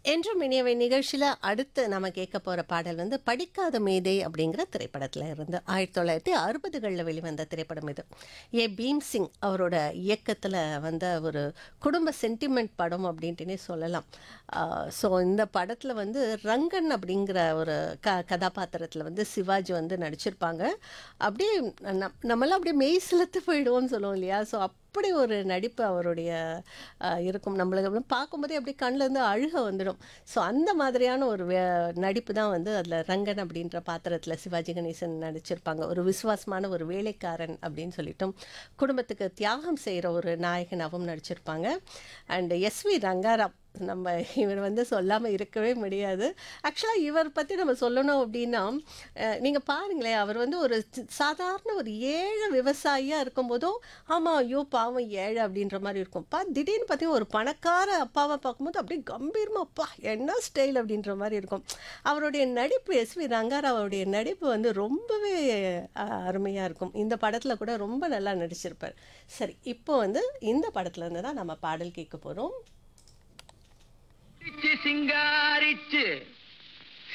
என்றும் இனியவை நிகழ்ச்சியில் அடுத்து நம்ம கேட்க போகிற பாடல் வந்து படிக்காத மேதை அப்படிங்கிற திரைப்படத்தில் இருந்து ஆயிரத்தி தொள்ளாயிரத்தி அறுபதுகளில் வெளிவந்த திரைப்படம் இது ஏ பீம் சிங் அவரோட இயக்கத்தில் வந்த ஒரு குடும்ப சென்டிமெண்ட் படம் அப்படின்ட்டுனே சொல்லலாம் ஸோ இந்த படத்தில் வந்து ரங்கன் அப்படிங்கிற ஒரு க கதாபாத்திரத்தில் வந்து சிவாஜி வந்து நடிச்சிருப்பாங்க அப்படியே நம் நம்மளாம் அப்படியே மெய் சிலத்து போயிடுவோம்னு சொல்லுவோம் இல்லையா ஸோ அப்படி ஒரு நடிப்பு அவருடைய அஹ், இருக்கும் நம்மளுக்கு அப்படி பார்க்கும்போதே அப்படியே கண்ணுல இருந்து அழுக வந்துடும் ஸோ அந்த மாதிரியான ஒரு வே- நடிப்பு தான் வந்து அதில் ரங்கன் அப்படின்ற பாத்திரத்தில் சிவாஜி கணேசன் நடிச்சிருப்பாங்க ஒரு விசுவாசமான ஒரு வேலைக்காரன் அப்படின்னு சொல்லிட்டும் குடும்பத்துக்கு தியாகம் செய்கிற ஒரு நாயகனாகவும் நடிச்சிருப்பாங்க அண்ட் எஸ்வி ரங்காராம் நம்ம இவர் வந்து சொல்லாமல் இருக்கவே முடியாது ஆக்சுவலாக இவர் பற்றி நம்ம சொல்லணும் அப்படின்னா நீங்கள் பாருங்களேன் அவர் வந்து ஒரு சி- சாதாரண ஒரு ஏழை விவசாயியாக இருக்கும்போதும் ஆமாம் ஐயோ பாவம் ஏழை அப்படின்ற மாதிரி இருக்கும் பா திடீர்னு பார்த்தீங்கன்னா ஒரு பணக்கார அப்பாவை பார்க்கும்போது அப்படியே கம்பீரமாக அப்பா என்ன ஸ்டைல் அப்படின்ற மாதிரி இருக்கும் அவருடைய நடிப்பு எஸ்வி ரங்காராவுடைய நடிப்பு வந்து ரொம்பவே அருமையாக இருக்கும் இந்த படத்தில் கூட ரொம்ப நல்லா நடிச்சிருப்பார் சரி இப்போ வந்து இந்த படத்துல இருந்து தான் நம்ம பாடல் கேட்க போகிறோம் சிங்காரிச்சு